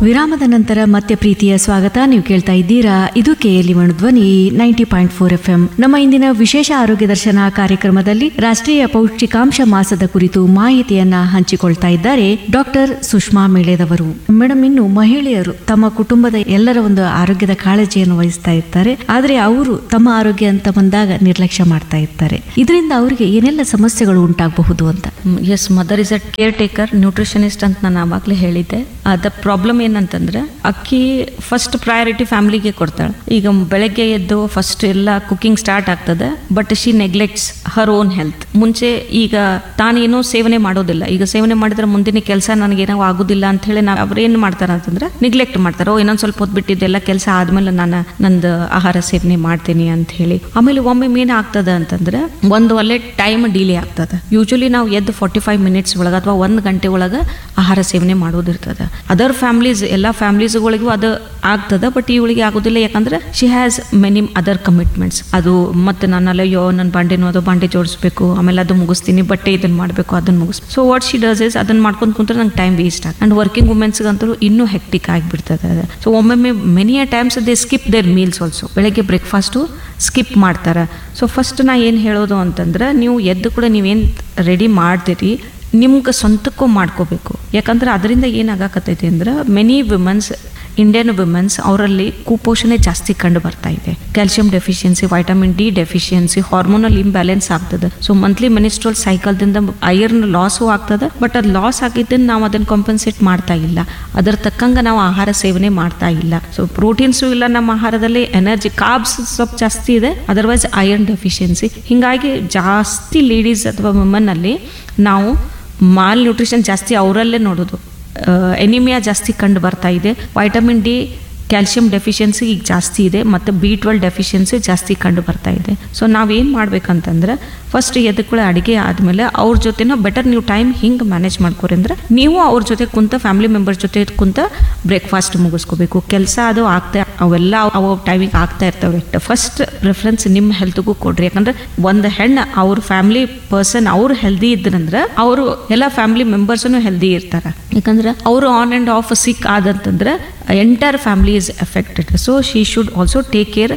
ವಿರಾಮದ ನಂತರ ಮತ್ತೆ ಪ್ರೀತಿಯ ಸ್ವಾಗತ ನೀವು ಕೇಳ್ತಾ ಇದ್ದೀರಾ ಇದು K L E Dhwani ninety point four F M ನಮ್ಮ ಇಂದಿನ ವಿಶೇಷ ಆರೋಗ್ಯ ದರ್ಶನ ಕಾರ್ಯಕ್ರಮದಲ್ಲಿ ರಾಷ್ಟ್ರೀಯ ಪೌಷ್ಟಿಕಾಂಶ ಮಾಸದ ಕುರಿತು ಮಾಹಿತಿಯನ್ನ ಹಂಚಿಕೊಳ್ತಾ ಇದ್ದಾರೆ ಡಾಕ್ಟರ್ ಸುಷ್ಮಾ ಮೇಳೆದವರು ಮೇಡಮ್ ಇನ್ನು ಮಹಿಳೆಯರು ತಮ್ಮ ಕುಟುಂಬದ ಎಲ್ಲರ ಒಂದು ಆರೋಗ್ಯದ ಕಾಳಜಿಯನ್ನು ವಹಿಸ್ತಾ ಇರ್ತಾರೆ ಆದ್ರೆ ಅವರು ತಮ್ಮ ಆರೋಗ್ಯ ಅಂತ ಬಂದಾಗ ನಿರ್ಲಕ್ಷ್ಯ ಮಾಡ್ತಾ ಇರ್ತಾರೆ ಇದರಿಂದ ಅವರಿಗೆ ಏನೆಲ್ಲ ಸಮಸ್ಯೆಗಳು ಉಂಟಾಗಬಹುದು ಅಂತ as mother is a caretaker nutritionist ಅಂತ ನಾನು ಆವಾಗಲೇ ಹೇಳಿದ್ದೆ ಅದ ಪ್ರಾಬ್ಲಮ್ ಏನಂತಂದ್ರೆ ಅಕ್ಕಿ ಫಸ್ಟ್ ಪ್ರಯಾರಿಟಿ ಫ್ಯಾಮಿಲಿಗೆ ಕೊಡ್ತಾಳೆ ಈಗ ಬೆಳಗ್ಗೆ ಎದ್ದು ಫಸ್ಟ್ ಎಲ್ಲ ಕುಕಿಂಗ್ ಸ್ಟಾರ್ಟ್ ಆಗ್ತದೆ but she neglects her own health ಮುಂಚೆ ಈಗ ತಾನೇನೋ ಸೇವನೆ ಮಾಡೋದಿಲ್ಲ ಈಗ ಸೇವನೆ ಮಾಡಿದ್ರೆ ಮುಂದಿನ ಕೆಲಸ ನನಗೇನೋ ಆಗೋದಿಲ್ಲ ಅಂತ ಹೇಳಿ ನಾವು ಅವ್ರು ಏನು ಮಾಡ್ತಾರೆ ಅಂತಂದ್ರೆ ನೆಗ್ಲೆಕ್ಟ್ ಮಾಡ್ತಾರೆ ಓ ಇನ್ನೊಂದು ಸ್ವಲ್ಪ ಹೊತ್ತು ಬಿಟ್ಟಿದ್ದೆಲ್ಲ ಕೆಲಸ ಆದ್ಮೇಲೆ ನಾನು ನಂದು ಆಹಾರ ಸೇವನೆ ಮಾಡ್ತೀನಿ ಅಂತ ಹೇಳಿ ಆಮೇಲೆ ಒಮ್ಮೆ ಏನ್ ಆಗ್ತದೆ ಅಂತಂದ್ರೆ ಒಂದು ಒಳ್ಳೆ ಟೈಮ್ ಡಿಲೇ ಆಗ್ತದೆ ಯೂಶಲಿ ನಾವು ಎದ್ದು ಫಾರ್ಟಿ ಫೈವ್ ಮಿನಿಟ್ಸ್ ಒಳಗೆ ಅಥವಾ ಒಂದು ಗಂಟೆ ಒಳಗೆ ಆಹಾರ ಸೇವನೆ ಮಾಡೋದಿರ್ತದೆ ಅದರ್ ಫ್ಯಾಮ್ಲೀಸ್ ಎಲ್ಲ ಫ್ಯಾಮ್ಲೀಸ್ಗಳಿಗೂ ಅದು ಆಗ್ತದೆ ಬಟ್ ಇವಳಿಗೆ ಆಗೋದಿಲ್ಲ ಯಾಕಂದ್ರೆ she has many other commitments ಅದು ಮತ್ತೆ ನಾನಲ್ಲ ಅಯ್ಯೋ ನನ್ನ ಬಾಂಡೆನೋ ಅದು ಬಾಂಡೆ ಜೋಡಿಸ್ಬೇಕು ಆಮೇಲೆ ಅದು ಮುಗಿಸ್ತೀನಿ ಬಟ್ಟೆ ಇದನ್ನ ಮಾಡಬೇಕು ಅದನ್ನ ಮುಗಿಸ್ so what she does is ಅದನ್ನ ಮಾಡ್ಕೊಂಡು ಕುಂತ್ರೆ ನಂಗೆ ಟೈಮ್ ವೇಸ್ಟ್ ಆಗ ಅಂಡ್ ವರ್ಕಿಂಗ್ ವುಮೆನ್ಸ್ಗಂತೂ ಇನ್ನೂ ಹೆಕ್ಟಿಕ್ ಆಗಿಬಿಡ್ತದೆ ಅದು ಸೊ ಒಮ್ಮೊಮ್ಮೆ many a times they skip their meals also ಬೆಳಗ್ಗೆ ಬ್ರೇಕ್ಫಾಸ್ಟು ಸ್ಕಿಪ್ ಮಾಡ್ತಾರೆ ಸೊ ಫಸ್ಟ್ ನಾ ಏನು ಹೇಳೋದು ಅಂತಂದ್ರೆ ನೀವು ಎದ್ದು ಕೂಡ ನೀವೇನು ರೆಡಿ ಮಾಡ್ತೀರಿ ನಿಮ್ಗೆ ಸ್ವಂತಕ್ಕೂ ಮಾಡ್ಕೋಬೇಕು ಯಾಕಂದ್ರೆ ಅದರಿಂದ ಏನಾಗಕತ್ತೈತಿ ಅಂದ್ರೆ ಮೆನಿ ವಿಮೆನ್ಸ್ ಇಂಡಿಯನ್ ವಿಮೆನ್ಸ್ ಅವರಲ್ಲಿ ಕುಪೋಷಣೆ ಜಾಸ್ತಿ ಕಂಡು ಬರ್ತಾ ಇದೆ calcium deficiency vitamin D deficiency hormonal imbalance ಆಗ್ತದೆ ಸೊ ಮಂತ್ಲಿ ಮೆನಿಸ್ಟ್ರಲ್ ಸೈಕಲ್ದಿಂದ ಐರನ್ ಲಾಸು ಆಗ್ತದೆ ಬಟ್ ಅದು ಲಾಸ್ ಆಗಿದ್ದನ್ನು ನಾವು ಅದನ್ನು ಕಾಂಪನ್ಸೇಟ್ ಮಾಡ್ತಾ ಇಲ್ಲ ಅದರ ತಕ್ಕಂಗೆ ನಾವು ಆಹಾರ ಸೇವನೆ ಮಾಡ್ತಾ ಇಲ್ಲ ಸೊ ಪ್ರೋಟೀನ್ಸು ಇಲ್ಲ ನಮ್ಮ ಆಹಾರದಲ್ಲಿ ಎನರ್ಜಿ ಕಾಬ್ಸ್ ಸ್ವಲ್ಪ ಜಾಸ್ತಿ ಇದೆ ಅದರ್ವೈಸ್ ಐರನ್ ಡೆಫಿಷಿಯನ್ಸಿ ಹೀಗಾಗಿ ಜಾಸ್ತಿ ಲೇಡೀಸ್ ಅಥವಾ ವುಮನ್ನಲ್ಲಿ ನಾವು ಮಾಲ್ ನ್ಯೂಟ್ರಿಷನ್ ಜಾಸ್ತಿ ಅವರಲ್ಲೇ ನೋಡೋದು ಎನಿಮಿಯಾ ಜಾಸ್ತಿ ಕಂಡು ಬರ್ತಾ ಇದೆ ವೈಟಮಿನ್ ಡಿ ಕ್ಯಾಲ್ಸಿಯಂ ಡೆಫಿಷಿಯನ್ಸಿ ಈಗ ಜಾಸ್ತಿ ಇದೆ ಮತ್ತು ಬಿ ಟ್ವೆಲ್ ಡೆಫಿಷಿಯನ್ಸಿ ಜಾಸ್ತಿ ಕಂಡು ಬರ್ತಾ ಇದೆ ಸೊ ನಾವೇನು ಮಾಡ್ಬೇಕಂತಂದ್ರೆ ಫಸ್ಟ್ ಎದಕ್ಕೂಳೆ ಅಡುಗೆ ಆದಮೇಲೆ ಅವ್ರ ಜೊತೆನ ಬೆಟರ್ ನೀವು ಟೈಮ್ ಹಿಂಗೆ ಮ್ಯಾನೇಜ್ ಮಾಡ್ಕೊರಿ ಅಂದ್ರೆ ನೀವು ಅವ್ರ ಜೊತೆ ಕುಂತ ಫ್ಯಾಮಿಲಿ ಮೆಂಬರ್ಸ್ ಜೊತೆ ಕುಂತ ಬ್ರೇಕ್ಫಾಸ್ಟ್ ಮುಗಿಸ್ಕೋಬೇಕು ಕೆಲಸ ಅದು ಆಗ್ತಾ ಅವೆಲ್ಲ ಅವ ಟೈಮಿಗೆ ಆಗ್ತಾ ಇರ್ತವೆ ಫಸ್ಟ್ ಪ್ರಿಫರೆನ್ಸ್ ನಿಮ್ಮ ಹೆಲ್ತ್ಗೂ ಕೊಡ್ರಿ ಯಾಕಂದ್ರೆ ಒಂದು ಹೆಣ್ಣು ಅವ್ರ ಫ್ಯಾಮಿಲಿ ಪರ್ಸನ್ ಅವ್ರು ಹೆಲ್ದಿ ಇದ್ರಂದ್ರೆ ಅವರು ಎಲ್ಲ ಫ್ಯಾಮಿಲಿ ಮೆಂಬರ್ಸನ್ನು ಹೆಲ್ದಿ ಇರ್ತಾರೆ ಯಾಕಂದ್ರೆ ಅವರು ಆನ್ ಆ್ಯಂಡ್ ಆಫ್ ಸಿಕ್ ಆದಂತಂದ್ರೆ entire family is affected so she should also take care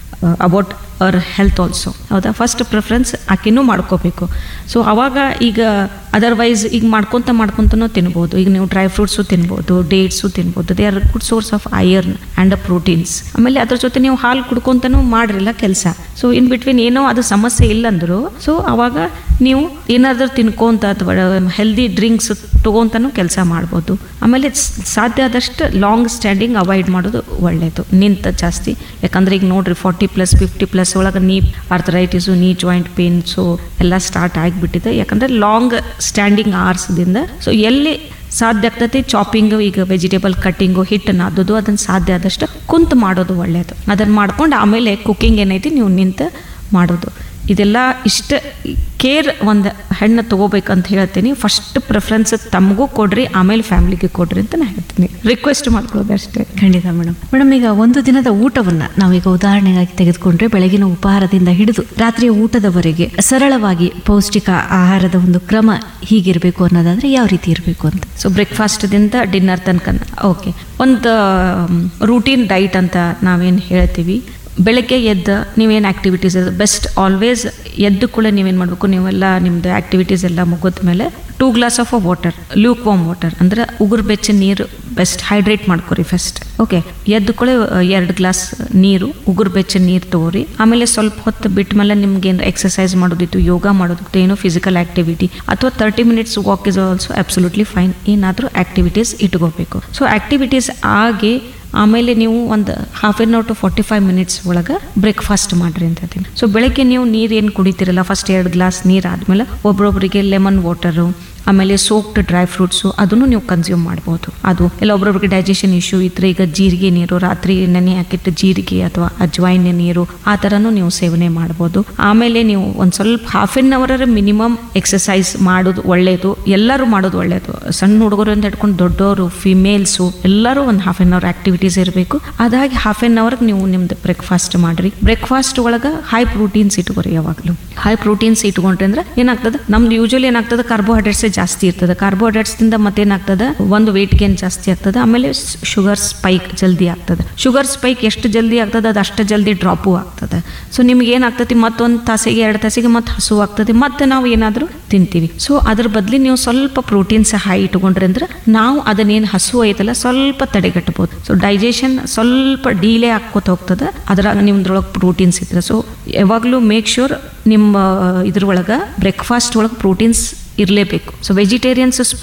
about our health also ಹೌದಾ ಫಸ್ಟ್ ಪ್ರಿಫರೆನ್ಸ್ ಆಕೆನೂ ಮಾಡ್ಕೋಬೇಕು ಸೊ ಅವಾಗ ಈಗ ಅದರ್ವೈಸ್ ಈಗ ಮಾಡ್ಕೊತ ಮಾಡ್ಕೊತನೂ ತಿನ್ಬೋದು ಈಗ ನೀವು ಡ್ರೈ ಫ್ರೂಟ್ಸು ತಿನ್ಬೋದು ಡೇಟ್ಸು ತಿನ್ಬೋದು they are good source of iron and proteins ಆಮೇಲೆ ಅದ್ರ ಜೊತೆ ನೀವು ಹಾಲು ಕುಡ್ಕೊಂತನೂ ಮಾಡ್ರಿಲ್ಲ ಕೆಲಸ ಸೊ ಇನ್ ಬಿಟ್ವೀನ್ ಏನೋ ಅದು ಸಮಸ್ಯೆ ಇಲ್ಲಂದ್ರು ಸೊ ಅವಾಗ ನೀವು ಏನಾದರೂ ತಿನ್ಕೊಂತ ಅಥವಾ ಹೆಲ್ದಿ ಡ್ರಿಂಕ್ಸ್ ತಗೊಂತನೂ ಕೆಲಸ ಮಾಡ್ಬೋದು ಆಮೇಲೆ ಸ್- ಸಾಧ್ಯ ಆದಷ್ಟು ಲಾಂಗ್ ಸ್ಟ್ಯಾಂಡಿಂಗ್ ಅವಾಯ್ಡ್ ಮಾಡೋದು ಒಳ್ಳೆಯದು ನಿಂತ ಜಾಸ್ತಿ ಯಾಕಂದ್ರೆ ಈಗ ನೋಡ್ರಿ ಫಾರ್ಟಿ ಪ್ಲಸ್ ಫಿಫ್ಟಿ ಪ್ಲಸ್ ಒಳಗೆ ನೀ ಆರ್ಥರೈಟಿಸು ನೀ ಜಾಯಿಂಟ್ ಪೇನ್ಸು ಎಲ್ಲ ಸ್ಟಾರ್ಟ್ ಆಗಿಬಿಟ್ಟಿದೆ ಯಾಕಂದ್ರೆ ಲಾಂಗ್ ಸ್ಟ್ಯಾಂಡಿಂಗ್ ಆರ್ಸ್ದಿಂದ ಸೊ ಎಲ್ಲಿ ಸಾಧ್ಯ ಆಗ್ತೈತಿ ಚಾಪಿಂಗ್ ಈಗ ವೆಜಿಟೇಬಲ್ ಕಟ್ಟಿಂಗು ಹಿಟ್ಟನ್ನು ಅದ್ದು ಅದನ್ನು ಸಾಧ್ಯ ಆದಷ್ಟು ಕುಂತು ಮಾಡೋದು ಒಳ್ಳೆಯದು ಅದನ್ನು ಮಾಡ್ಕೊಂಡು ಆಮೇಲೆ ಕುಕ್ಕಿಂಗ್ ಏನೈತಿ ನೀವು ನಿಂತು ಮಾಡೋದು ಇದೆಲ್ಲ ಇಷ್ಟ ಕೇರ್ ಒಂದು ಹೆಣ್ಣು ತಗೋಬೇಕಂತ ಹೇಳ್ತೀನಿ ಫಸ್ಟ್ ಪ್ರಿಫರೆನ್ಸ್ ತಮಗೂ ಕೊಡ್ರಿ ಆಮೇಲೆ ಫ್ಯಾಮಿಲಿಗೆ ಕೊಡ್ರಿ ಅಂತ ನಾನು ಹೇಳ್ತೀನಿ ರಿಕ್ವೆಸ್ಟ್ ಮಾಡ್ಕೊಳ್ಳೋದು ಅಷ್ಟೇ ಖಂಡಿತ ಮೇಡಮ್ ಮೇಡಮ್ ಈಗ ಒಂದು ದಿನದ ಊಟವನ್ನ ನಾವೀಗ ಉದಾಹರಣೆಗಾಗಿ ತೆಗೆದುಕೊಂಡ್ರೆ ಬೆಳಗಿನ ಉಪಹಾರದಿಂದ ಹಿಡಿದು ರಾತ್ರಿಯ ಊಟದವರೆಗೆ ಸರಳವಾಗಿ ಪೌಷ್ಟಿಕ ಆಹಾರದ ಒಂದು ಕ್ರಮ ಹೀಗಿರಬೇಕು ಅನ್ನೋದಾದ್ರೆ ಯಾವ ರೀತಿ ಇರಬೇಕು ಅಂತ ಸೊ ಬ್ರೇಕ್ಫಾಸ್ಟ್ದಿಂದ ಡಿನ್ನರ್ ತನಕ ಓಕೆ ಒಂದು ರೂಟೀನ್ ಡೈಟ್ ಅಂತ ನಾವೇನು ಹೇಳ್ತೀವಿ ಬೆಳಗ್ಗೆ ಎದ್ದು ನೀವೇನು ಆ್ಯಕ್ಟಿವಿಟೀಸ್ ಬೆಸ್ಟ್ ಆಲ್ವೇಸ್ ಎದ್ದು ಕೂಡ ನೀವೇನು ಮಾಡಬೇಕು ನೀವೆಲ್ಲ ನಿಮ್ಮದು ಆ್ಯಕ್ಟಿವಿಟೀಸ್ ಎಲ್ಲ ಮುಗಿದ ಮೇಲೆ two glass of a water lukewarm water ಅಂದ್ರೆ ಉಗುರು ಬೆಚ್ಚ ನೀರು ಬೆಸ್ಟ್ ಹೈಡ್ರೇಟ್ ಮಾಡ್ಕೊರಿ ಫಸ್ಟ್ ಓಕೆ ಎದ್ದು ಕೂಡ ಎರಡು ಗ್ಲಾಸ್ ನೀರು ಉಗುರು ಬೆಚ್ಚ ನೀರು ತಗೋರಿ ಆಮೇಲೆ ಸ್ವಲ್ಪ ಹೊತ್ತು ಬಿಟ್ಟ ಮೇಲೆ ನಿಮ್ಗೆ ಏನು ಎಕ್ಸಸೈಸ್ ಮಾಡೋದಿತ್ತು ಯೋಗ ಮಾಡೋದಿತ್ತು ಏನೋ ಫಿಸಿಕಲ್ ಆ್ಯಕ್ಟಿವಿಟಿ ಅಥವಾ thirty minutes walk is also absolutely fine ಏನಾದರೂ ಆ್ಯಕ್ಟಿವಿಟೀಸ್ ಇಟ್ಕೋಬೇಕು ಸೊ ಆ್ಯಕ್ಟಿವಿಟೀಸ್ ಆಗಿ ಆಮೇಲೆ ನೀವು ಒಂದು half an hour to forty five minutes ಒಳಗೆ ಬ್ರೇಕ್ಫಾಸ್ಟ್ ಮಾಡ್ರಿ ಅಂತ ಹೇಳ್ತೀನಿ ಸೊ ಬೆಳಗ್ಗೆ ನೀವು ನೀರು ಏನು ಕುಡಿತೀರಲ್ಲ ಫಸ್ಟ್ ಎರಡು ಗ್ಲಾಸ್ ನೀರು ಆದಮೇಲೆ ಒಬ್ರೊಬ್ರಿಗೆ ಲೆಮನ್ ವಾಟರು ಆಮೇಲೆ ಸೋಕ್ಡ್ ಡ್ರೈ ಫ್ರೂಟ್ಸು ಅದನ್ನು ನೀವು ಕನ್ಸ್ಯೂಮ್ ಮಾಡ್ಬೋದು ಅದು ಇಲ್ಲ ಒಬ್ರೊಬ್ರಿಗೆ ಡೈಜೆಷನ್ ಇಶ್ಯೂ ಇದ್ರೆ ಈಗ ಜೀರಿಗೆ ನೀರು ರಾತ್ರಿ ನೆನೆ ಹಾಕಿಟ್ಟು ಜೀರಿಗೆ ಅಥವಾ ಅಜ್ವೈನ್ ನೀರು ಆ ಥರನೂ ನೀವು ಸೇವನೆ ಮಾಡ್ಬೋದು ಆಮೇಲೆ ನೀವು ಒಂದು ಸ್ವಲ್ಪ half an hour minimum exercise ಮಾಡೋದು ಒಳ್ಳೆಯದು ಎಲ್ಲರೂ ಮಾಡೋದು ಒಳ್ಳೆಯದು ಸಣ್ಣ ಹುಡುಗರಿಂದ ಹಿಡ್ಕೊಂಡು ದೊಡ್ಡವರು ಫಿಮೇಲ್ಸು ಎಲ್ಲರೂ ಒಂದು ಹಾಫ್ ಆನ್ ಅವರ್ ಆಕ್ಟಿವಿಟೀಸ್ ಇರಬೇಕು ಅದಾಗಿ ಹಾಫ್ ಆನ್ ಅವರ್ಗೆ ನೀವು ನಿಮ್ದು ಬ್ರೇಕ್ಫಾಸ್ಟ್ ಮಾಡ್ರಿ ಬ್ರೇಕ್ಫಾಸ್ಟ್ ಒಳಗೆ ಹೈ ಪ್ರೋಟೀನ್ಸ್ ಇಟ್ಕೋರಿ ಯಾವಾಗಲೂ ಹೈ ಪ್ರೋಟೀನ್ಸ್ ಇಟ್ಕೊಂಡ್ರಿ ಅಂದ್ರೆ ಏನಾಗ್ತದೆ ನಮ್ದು ಯೂಶಲಿ ಏನಾಗ್ತದೆ ಕಾರ್ಬೋಹೈಡ್ರೇಟ್ಸ್ ಜಾಸ್ತಿ ಇರ್ತದೆ ಕಾರ್ಬೋಹೈಡ್ರೇಟ್ಸ್ದಿಂದ ಮತ್ತೇನಾಗ್ತದೆ ಒಂದು ವೇಟ್ ಗೇನ್ ಜಾಸ್ತಿ ಆಗ್ತದೆ ಆಮೇಲೆ ಶುಗರ್ ಸ್ಪೈಕ್ ಜಲ್ದಿ ಆಗ್ತದೆ ಶುಗರ್ ಸ್ಪೈಕ್ ಎಷ್ಟು ಜಲ್ದಿ ಆಗ್ತದೆ ಅದು ಅಷ್ಟು ಜಲ್ದಿ ಡ್ರಾಪು ಆಗ್ತದೆ ಸೊ ನಿಮ್ಗೆ ಏನಾಗ್ತದೆ ಮತ್ತೊಂದು ತಾಸಿಗೆ ಎರಡು ತಾಸಿಗೆ ಮತ್ತೆ ಹಸು ಆಗ್ತದೆ ಮತ್ತೆ ನಾವು ಏನಾದರೂ ತಿಂತೀವಿ ಸೊ ಅದ್ರ ಬದಲಿ ನೀವು ಸ್ವಲ್ಪ ಪ್ರೋಟೀನ್ಸ್ ಹೈ ಇಟ್ಕೊಂಡ್ರಿ ಅಂದ್ರೆ ನಾವು ಅದನ್ನೇನು ಹಸು ಐತಲ್ಲ ಸ್ವಲ್ಪ ತಡೆಗಟ್ಟಬಹುದು ಸೊ ಡೈಜೆಷನ್ ಸ್ವಲ್ಪ ಡೀಲೇ ಆಕ್ಕೋತ ಹೋಗ್ತದೆ ಅದ್ರಾಗ ನಿಮ್ದ್ರೊಳಗೆ ಪ್ರೋಟೀನ್ಸ್ ಇದ್ರೆ ಸೊ ಯಾವಾಗಲೂ ಮೇಕ್ ಶೂರ್ ನಿಮ್ಮ ಇದ್ರೊಳಗೆ ಬ್ರೇಕ್ಫಾಸ್ಟ್ ಒಳಗೆ ಪ್ರೋಟೀನ್ಸ್ ಇರಲೇಬೇಕು ಸೊ ವೆಜಿಟೇರಿಯನ್ಸ್